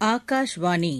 ஆகாஷ்வாணி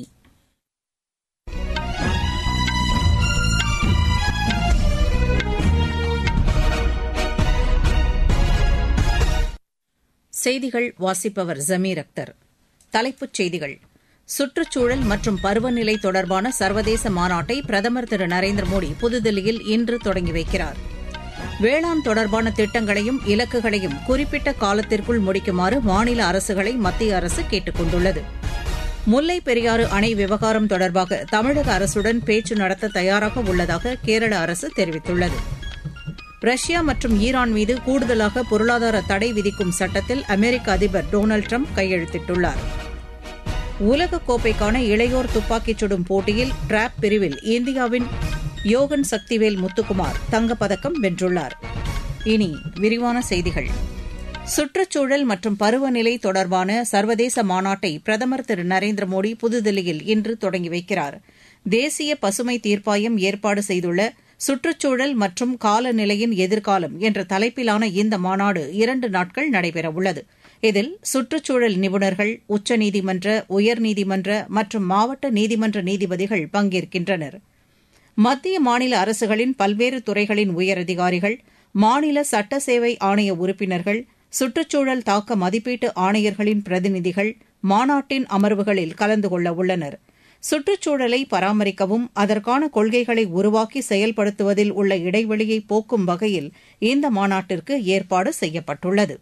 செய்திகள் வாசிப்பவர் ஜமீர் அக்தர் தலைப்புச் செய்திகள் சுற்றுச்சூழல் மற்றும் பருவநிலை தொடர்பான சர்வதேச மாநாட்டை பிரதமர் திரு நரேந்திர மோடி புதுதில்லியில் இன்று தொடங்கி வைக்கிறார் வேளாண் தொடர்பான திட்டங்களையும் இலக்குகளையும் குறிப்பிட்ட காலத்திற்குள் முடிக்குமாறு மாநில அரசுகளை மத்திய அரசு கேட்டுக் கொண்டுள்ளது முல்லை பெரியாறு அணை விவகாரம் தொடர்பாக தமிழக அரசுடன் பேச்சு நடத்த தயாராக உள்ளதாக கேரள அரசு தெரிவித்துள்ளது ரஷ்யா மற்றும் ஈரான் மீது கூடுதலாக பொருளாதார தடை விதிக்கும் சட்டத்தில் அமெரிக்க அதிபர் டொனால்டு ட்ரம்ப் கையெழுத்திட்டுள்ளார் உலகக் கோப்பைக்கான இளையோர் துப்பாக்கிச் சுடும் போட்டியில் டிராப் பிரிவில் இந்தியாவின் யோகன் சக்திவேல் முத்துக்குமார் தங்கப்பதக்கம் வென்றுள்ளார் இனி விரிவான செய்திகள் சுற்றுச்சூழல் மற்றும் பருவநிலை தொடர்பான சர்வதேச மாநாட்டை பிரதமர் திரு நரேந்திர மோடி புதுதில்லியில் இன்று தொடங்கி வைக்கிறார் தேசிய பசுமை தீர்ப்பாயம் ஏற்பாடு செய்துள்ள சுற்றுச்சூழல் மற்றும் காலநிலையின் எதிர்காலம் என்ற தலைப்பிலான இந்த மாநாடு இரண்டு நாட்கள் நடைபெறவுள்ளது இதில் சுற்றுச்சூழல் நிபுணர்கள் உச்சநீதிமன்ற உயர்நீதிமன்ற மற்றும் மாவட்ட நீதிமன்ற நீதிபதிகள் பங்கேற்கின்றனர் மத்திய மாநில அரசுகளின் பல்வேறு துறைகளின் உயரதிகாரிகள் மாநில சட்ட சேவை ஆணைய உறுப்பினர்கள் சுற்றுச்சூழல் தாக்க மதிப்பீட்டு ஆணையர்களின் பிரதிநிதிகள் மாநாட்டின் அமர்வுகளில் கலந்து கொள்ள உள்ளனர் சுற்றுச்சூழலை பராமரிக்கவும் அதற்கான கொள்கைகளை உருவாக்கி செயல்படுத்துவதில் உள்ள இடைவெளியை போக்கும் வகையில் இந்த மாநாட்டிற்கு ஏற்பாடு செய்யப்பட்டுள்ளது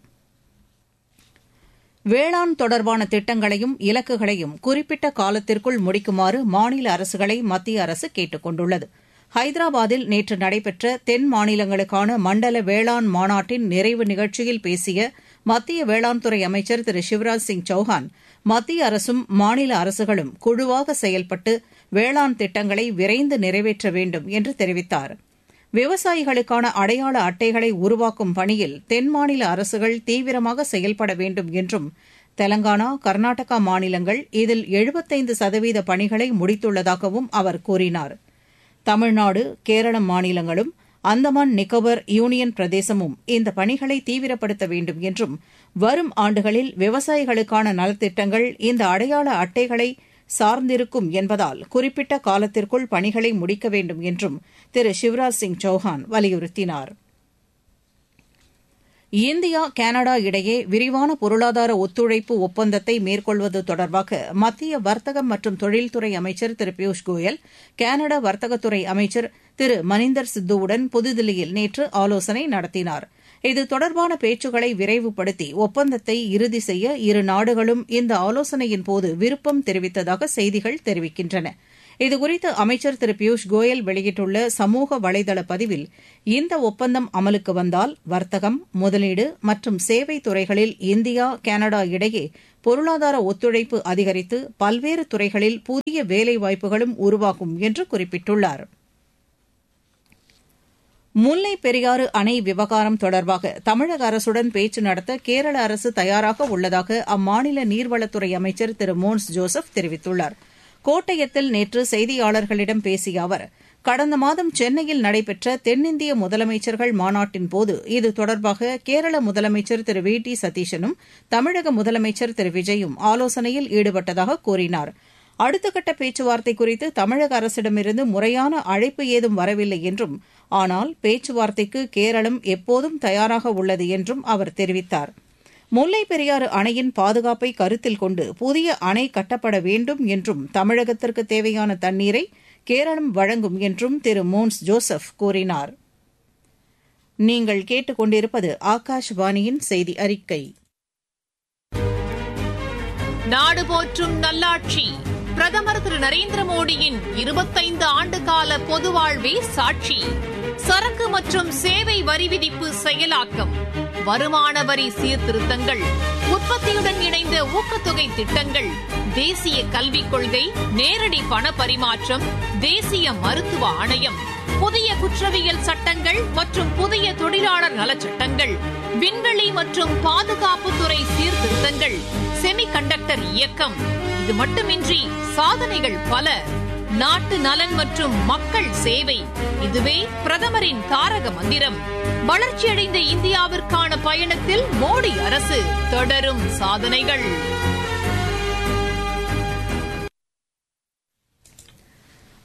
வேளாண் தொடர்பான திட்டங்களையும் இலக்குகளையும் குறிப்பிட்ட காலத்திற்குள் முடிக்குமாறு மாநில அரசுகளை மத்திய அரசு கேட்டுக் கொண்டுள்ளது ஹைதராபாத்தில் நேற்று நடைபெற்ற தென் மாநிலங்களுக்கான மண்டல வேளாண் மாநாட்டின் நிறைவு நிகழ்ச்சியில் பேசிய மத்திய வேளாண் துறை அமைச்சர் திரு சிவராஜ் சிங் சௌஹான் மத்திய அரசும் மாநில அரசுகளும் குழுவாக செயல்பட்டு வேளாண் திட்டங்களை விரைந்து நிறைவேற்ற வேண்டும் என்று தெரிவித்தார் விவசாயிகளுக்கான அடையாள அட்டைகளை உருவாக்கும் பணியில் தென் மாநில அரசுகள் தீவிரமாக செயல்பட வேண்டும் என்றும் தெலங்கானா கர்நாடகா மாநிலங்கள் இதில் எழுபத்தைந்து சதவீத பணிகளை முடித்துள்ளதாகவும் அவர் கூறினார் தமிழ்நாடு கேரளம் மாநிலங்களும் அந்தமான் நிக்கோபர் யூனியன் பிரதேசமும் இந்த பணிகளை தீவிரப்படுத்த வேண்டும் என்றும் வரும் ஆண்டுகளில் விவசாயிகளுக்கான நலத்திட்டங்கள் இந்த அடையாள அட்டைகளை சார்ந்திருக்கும் என்பதால் குறிப்பிட்ட காலத்திற்குள் பணிகளை முடிக்க வேண்டும் என்றும் திரு சிவராஜ் சிங் சௌஹான் வலியுறுத்தினார் இந்தியா கனடா இடையே விரிவான பொருளாதார ஒத்துழைப்பு ஒப்பந்தத்தை மேற்கொள்வது தொடர்பாக மத்திய வர்த்தகம் மற்றும் தொழில்துறை அமைச்சர் திரு பியூஷ் கோயல் கனடா வர்த்தகத்துறை அமைச்சர் திரு மனிந்தர் சித்துவுடன் புதுதில்லியில் நேற்று ஆலோசனை நடத்தினார் இது தொடர்பான பேச்சுக்களை விரைவுபடுத்தி ஒப்பந்தத்தை இறுதி செய்ய இரு நாடுகளும் இந்த ஆலோசனையின் போது விருப்பம் தெரிவித்ததாக செய்திகள் தெரிவிக்கின்றன இதுகுறித்து அமைச்சர் திரு பியூஷ் கோயல் வெளியிட்டுள்ள சமூக வலைதள பதிவில் இந்த ஒப்பந்தம் அமலுக்கு வந்தால் வர்த்தகம் முதலீடு மற்றும் சேவை துறைகளில் இந்தியா கனடா இடையே பொருளாதார ஒத்துழைப்பு அதிகரித்து பல்வேறு துறைகளில் புதிய வேலைவாய்ப்புகளும் உருவாகும் என்று குறிப்பிட்டுள்ளாா் முல்லை பெரியாறு அணை விவகாரம் தொடர்பாக தமிழக அரசுடன் பேச்சு நடத்த கேரள அரசு தயாராக உள்ளதாக அம்மாநில நீர்வளத்துறை அமைச்சர் திரு மோன்ஸ் ஜோசப் தெரிவித்துள்ளார் கோட்டயத்தில் நேற்று செய்தியாளர்களிடம் பேசிய அவர் கடந்த மாதம் சென்னையில் நடைபெற்ற தென்னிந்திய முதலமைச்சர்கள் மாநாட்டின்போது இது தொடர்பாக கேரள முதலமைச்சர் திரு வி டி சதீஷனும் தமிழக முதலமைச்சர் திரு விஜயும் ஆலோசனையில் ஈடுபட்டதாக கூறினார் அடுத்த கட்ட பேச்சுவார்த்தை குறித்து தமிழக அரசிடமிருந்து முறையான அழைப்பு ஏதும் வரவில்லை என்றும் ஆனால் பேச்சுவார்த்தைக்கு கேரளம் எப்போதும் தயாராக உள்ளது என்றும் அவர் தெரிவித்தார் முல்லை பெரியாறு அணையின் பாதுகாப்பை கருத்தில் கொண்டு புதிய அணை கட்டப்பட வேண்டும் என்றும் தமிழகத்திற்கு தேவையான தண்ணீரை கேரளம் வழங்கும் என்றும் திரு மோன்ஸ் ஜோசப் கூறினார் நீங்கள் கேட்டுக்கொண்டிருப்பது ஆகாஷ்வாணியின் செய்தி அறிக்கை நாடு போற்றும் நல்லாட்சி பிரதமர் திரு நரேந்திர மோடியின் இருபத்தைந்து ஆண்டுகால பொது வாழ்வே சாட்சி சரக்கு மற்றும் சேவை வரி விதிப்பு செயலாக்கம் வருமான வரி சீர்திருத்தங்கள் உற்பத்தியுடன் இணைந்த ஊக்கத்தொகை திட்டங்கள் தேசிய கல்விக் கொள்கை நேரடி பண பரிமாற்றம் தேசிய மருத்துவ ஆணையம் புதிய குற்றவியல் சட்டங்கள் மற்றும் புதிய தொழிலாளர் நலச்சட்டங்கள் விண்வெளி மற்றும் பாதுகாப்புத்துறை சீர்திருத்தங்கள் செமி கண்டக்டர் இயக்கம் இது மட்டுமின்றி சாதனைகள் பல நாட்டு நலன் மற்றும் மக்கள் சேவை இதுவே பிரதமரின் தாரக மந்திரம் வளர்ச்சியடைந்த இந்தியாவிற்கான பயணத்தில் மோடி அரசு தொடரும் சாதனைகள்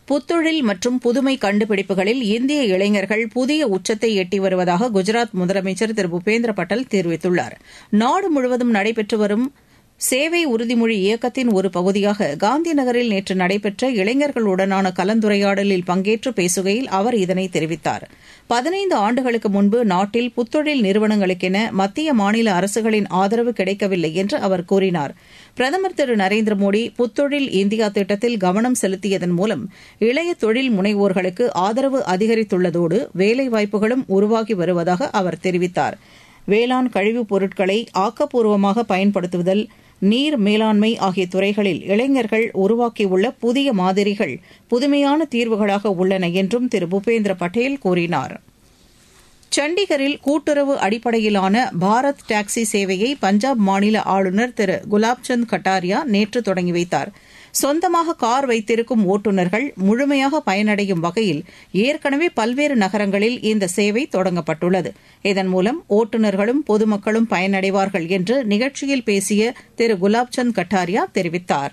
புத்தொழில் மற்றும் புதுமை கண்டுபிடிப்புகளில் இந்திய இளைஞர்கள் புதிய உச்சத்தை எட்டி வருவதாக குஜராத் முதலமைச்சர் திரு பூபேந்திர பட்டேல் தெரிவித்துள்ளார் நாடு முழுவதும் நடைபெற்று வரும் சேவை உறுதிமொழி இயக்கத்தின் ஒரு பகுதியாக காந்தி நகரில் நேற்று நடைபெற்ற இளைஞர்களுடனான கலந்துரையாடலில் பங்கேற்று பேசுகையில் அவர் இதனை தெரிவித்தார் பதினைந்து ஆண்டுகளுக்கு முன்பு நாட்டில் புத்தொழில் நிறுவனங்களுக்கென மத்திய மாநில அரசுகளின் ஆதரவு கிடைக்கவில்லை என்று அவர் கூறினார் பிரதமர் திரு நரேந்திர மோடி புத்தொழில் இந்தியா திட்டத்தில் கவனம் செலுத்தியதன் மூலம் இளைய தொழில் முனைவோர்களுக்கு ஆதரவு அதிகரித்துள்ளதோடு வேலைவாய்ப்புகளும் உருவாகி வருவதாக அவர் தெரிவித்தார் வேளாண் கழிவுப் பொருட்களை ஆக்கப்பூர்வமாக பயன்படுத்துதல் நீர் மேலாண்மை ஆகிய துறைகளில் இளைஞர்கள் உருவாக்கியுள்ள புதிய மாதிரிகள் புதுமையான தீர்வுகளாக உள்ளன என்றும் திரு பூபேந்திர பட்டேல் கூறினார் சண்டிகரில் கூட்டுறவு அடிப்படையிலான பாரத் டாக்ஸி சேவையை பஞ்சாப் மாநில ஆளுநர் திரு குலாப்சந்த் கட்டாரியா நேற்று தொடங்கி வைத்தார் சொந்தமாக கார் வைத்திருக்கும் ஓட்டுநர்கள் முழுமையாக பயனடையும் வகையில் ஏற்கனவே பல்வேறு நகரங்களில் இந்த சேவை தொடங்கப்பட்டுள்ளது இதன் மூலம் ஓட்டுநர்களும் பொதுமக்களும் பயனடைவார்கள் என்று நிகழ்ச்சியில் பேசிய திரு குலாப்சந்த் கட்டாரியா தெரிவித்தார்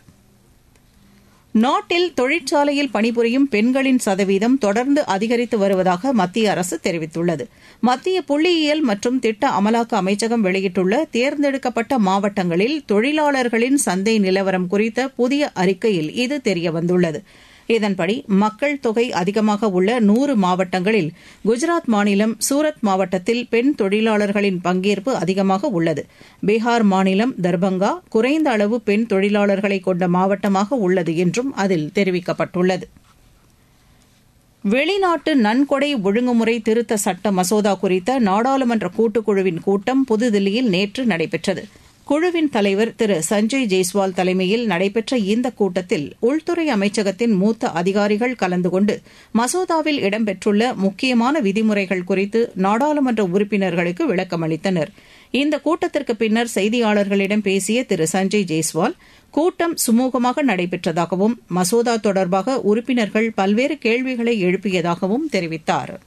நாட்டில் தொழிற்சாலையில் பணிபுரியும் பெண்களின் சதவீதம் தொடர்ந்து அதிகரித்து வருவதாக மத்திய அரசு தெரிவித்துள்ளது மத்திய புள்ளியியல் மற்றும் திட்ட அமலாக்க அமைச்சகம் வெளியிட்டுள்ள தேர்ந்தெடுக்கப்பட்ட மாவட்டங்களில் தொழிலாளர்களின் சந்தை நிலவரம் குறித்த புதிய அறிக்கையில் இது தெரியவந்துள்ளது இதன்படி மக்கள் தொகை அதிகமாக உள்ள நூறு மாவட்டங்களில் குஜராத் மாநிலம் சூரத் மாவட்டத்தில் பெண் தொழிலாளர்களின் பங்கேற்பு அதிகமாக உள்ளது பீகார் மாநிலம் தர்பங்கா குறைந்த அளவு பெண் தொழிலாளர்களை கொண்ட மாவட்டமாக உள்ளது என்றும் அதில் தெரிவிக்கப்பட்டுள்ளது வெளிநாட்டு நன்கொடை ஒழுங்குமுறை திருத்த சட்ட மசோதா குறித்த நாடாளுமன்ற கூட்டுக்குழுவின் கூட்டம் புதுதில்லியில் நேற்று நடைபெற்றது குழுவின் தலைவர் திரு சஞ்சய் ஜெய்ஸ்வால் தலைமையில் நடைபெற்ற இந்த கூட்டத்தில் உள்துறை அமைச்சகத்தின் மூத்த அதிகாரிகள் கலந்து கொண்டு மசோதாவில் இடம்பெற்றுள்ள முக்கியமான விதிமுறைகள் குறித்து நாடாளுமன்ற உறுப்பினர்களுக்கு விளக்கமளித்தனர் இந்த கூட்டத்திற்கு பின்னர் செய்தியாளர்களிடம் பேசிய திரு சஞ்சய் ஜெய்ஸ்வால் கூட்டம் சுமூகமாக நடைபெற்றதாகவும் மசோதா தொடர்பாக உறுப்பினர்கள் பல்வேறு கேள்விகளை எழுப்பியதாகவும் தெரிவித்தார்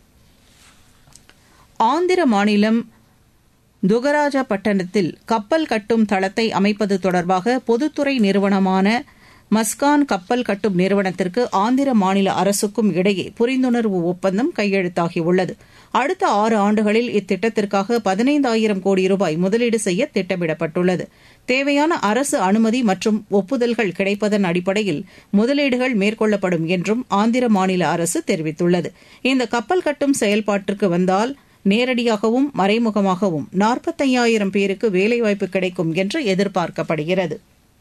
ஆந்திர மாநிலம் துகராஜப்பட்டினத்தில் கப்பல் கட்டும் தளத்தை அமைப்பது தொடர்பாக பொதுத்துறை நிறுவனமான மஸ்கான் கப்பல் கட்டும் நிறுவனத்திற்கு ஆந்திர மாநில அரசுக்கும் இடையே புரிந்துணர்வு ஒப்பந்தம் கையெழுத்தாகியுள்ளது அடுத்த ஆறு ஆண்டுகளில் இத்திட்டத்திற்காக பதினைந்தாயிரம் கோடி ரூபாய் முதலீடு செய்ய திட்டமிடப்பட்டுள்ளது தேவையான அரசு அனுமதி மற்றும் ஒப்புதல்கள் கிடைப்பதன் அடிப்படையில் முதலீடுகள் மேற்கொள்ளப்படும் என்றும் ஆந்திர மாநில அரசு தெரிவித்துள்ளது இந்த கப்பல் கட்டும் செயல்பாட்டிற்கு வந்தால் நேரடியாகவும் மறைமுகமாகவும் நாற்பத்தையாயிரம் பேருக்கு வேலைவாய்ப்பு கிடைக்கும் என்று எதிர்பார்க்கப்படுகிறது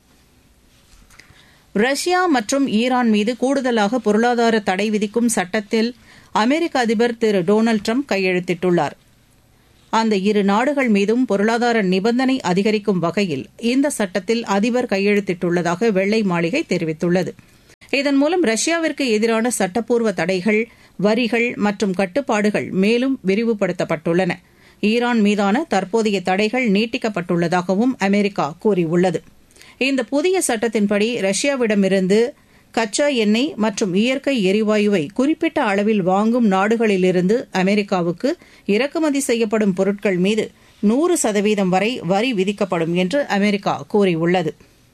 ரஷ்யா மற்றும் ஈரான் மீது கூடுதலாக பொருளாதார தடை விதிக்கும் சட்டத்தில் அமெரிக்க அதிபர் திரு டொனால்டு ட்ரம்ப் கையெழுத்திட்டுள்ளார் அந்த இரு நாடுகள் மீதும் பொருளாதார நிபந்தனை அதிகரிக்கும் வகையில் இந்த சட்டத்தில் அதிபர் கையெழுத்திட்டுள்ளதாக வெள்ளை மாளிகை தெரிவித்துள்ளது இதன் மூலம் ரஷ்யாவிற்கு எதிரான சட்டப்பூர்வ தடைகள் வரிகள் மற்றும் கட்டுப்பாடுகள் மேலும் விரிவுபடுத்தப்பட்டுள்ளன ஈரான் மீதான தற்போதைய தடைகள் நீட்டிக்கப்பட்டுள்ளதாகவும் அமெரிக்கா கூறியுள்ளது இந்த புதிய சட்டத்தின்படி ரஷ்யாவிடமிருந்து கச்சா எண்ணெய் மற்றும் இயற்கை எரிவாயுவை குறிப்பிட்ட அளவில் வாங்கும் நாடுகளிலிருந்து அமெரிக்காவுக்கு இறக்குமதி செய்யப்படும் பொருட்கள் மீது நூறு சதவீதம் வரை வரி விதிக்கப்படும் என்று அமெரிக்கா கூறியுள்ளது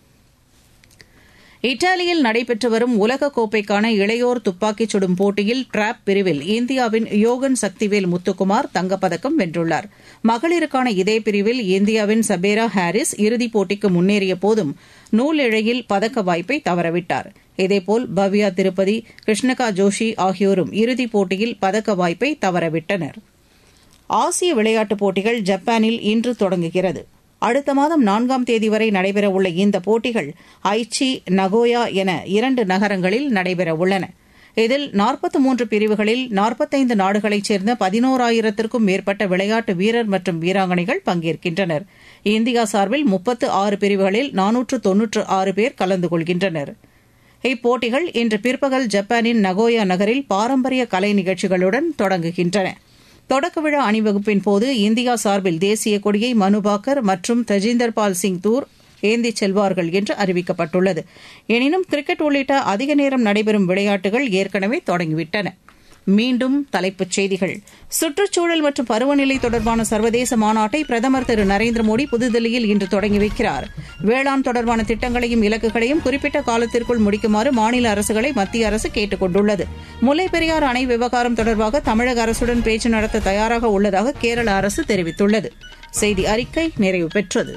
இத்தாலியில் நடைபெற்று வரும் உலகக்கோப்பைக்கான இளையோர் துப்பாக்கிச் சுடும் போட்டியில் டிராப் பிரிவில் இந்தியாவின் யோகன் சக்திவேல் முத்துக்குமார் தங்கப்பதக்கம் வென்றுள்ளார் மகளிருக்கான இதே பிரிவில் இந்தியாவின் சபேரா ஹாரிஸ் இறுதிப் போட்டிக்கு முன்னேறிய போதும் நூலிழையில் பதக்க வாய்ப்பை தவறவிட்டார் இதேபோல் பவ்யா திருப்பதி கிருஷ்ணகா ஜோஷி ஆகியோரும் இறுதிப் போட்டியில் பதக்க வாய்ப்பை தவறவிட்டனர் ஆசிய விளையாட்டுப் போட்டிகள் ஜப்பானில் இன்று தொடங்குகிறது அடுத்த மாதம் நான்காம் தேதி வரை நடைபெறவுள்ள இந்த போட்டிகள் ஐச்சி நகோயா என இரண்டு நகரங்களில் நடைபெறவுள்ளன இதில் நாற்பத்தி மூன்று பிரிவுகளில் நாற்பத்தைந்து நாடுகளைச் சேர்ந்த பதினோராயிரத்திற்கும் மேற்பட்ட விளையாட்டு வீரர் மற்றும் வீராங்கனைகள் பங்கேற்கின்றனர் இந்தியா சார்பில் முப்பத்து ஆறு பிரிவுகளில் நானூற்று தொன்னூற்று ஆறு பேர் கலந்து கொள்கின்றனர் இப்போட்டிகள் இன்று பிற்பகல் ஜப்பானின் நகோயா நகரில் பாரம்பரிய கலை நிகழ்ச்சிகளுடன் தொடங்குகின்றன தொடக்க விழா அணிவகுப்பின் போது இந்தியா சார்பில் தேசிய கொடியை மனுபாக்கர் மற்றும் தஜிந்தர் பால் சிங் தூர் ஏந்திச் செல்வார்கள் என்று அறிவிக்கப்பட்டுள்ளது எனினும் கிரிக்கெட் உள்ளிட்ட அதிக நேரம் நடைபெறும் விளையாட்டுகள் ஏற்கனவே தொடங்கிவிட்டன மீண்டும் தலைப்புச் செய்திகள் சுற்றுச்சூழல் மற்றும் பருவநிலை தொடர்பான சர்வதேச மாநாட்டை பிரதமர் திரு நரேந்திர மோடி புதுதில்லியில் இன்று தொடங்கி வைக்கிறார் வேளாண் தொடர்பான திட்டங்களையும் இலக்குகளையும் குறிப்பிட்ட காலத்திற்குள் முடிக்குமாறு மாநில அரசுகளை மத்திய அரசு கேட்டுக் கொண்டுள்ளது முல்லைப் பெரியாறு அணை விவகாரம் தொடர்பாக தமிழக அரசுடன் பேச்சு நடத்த தயாராக உள்ளதாக கேரள அரசு தெரிவித்துள்ளது செய்தி அறிக்கை நிறைவு பெற்றது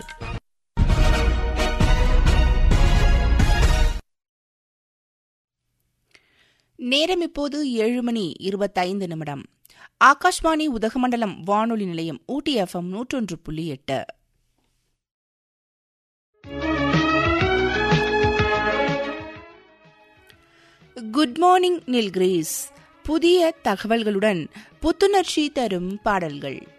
நேரம் இப்போது ஏழு மணி இருபத்தைந்து நிமிடம் ஆகாஷ்வாணி உதகமண்டலம் வானொலி நிலையம் ஊட்டி எஃப்எம் நூற்றொன்று புள்ளி எட்டு குட் மார்னிங் நில்கிரீஸ் புதிய தகவல்களுடன் புத்துணர்ச்சி தரும் பாடல்கள்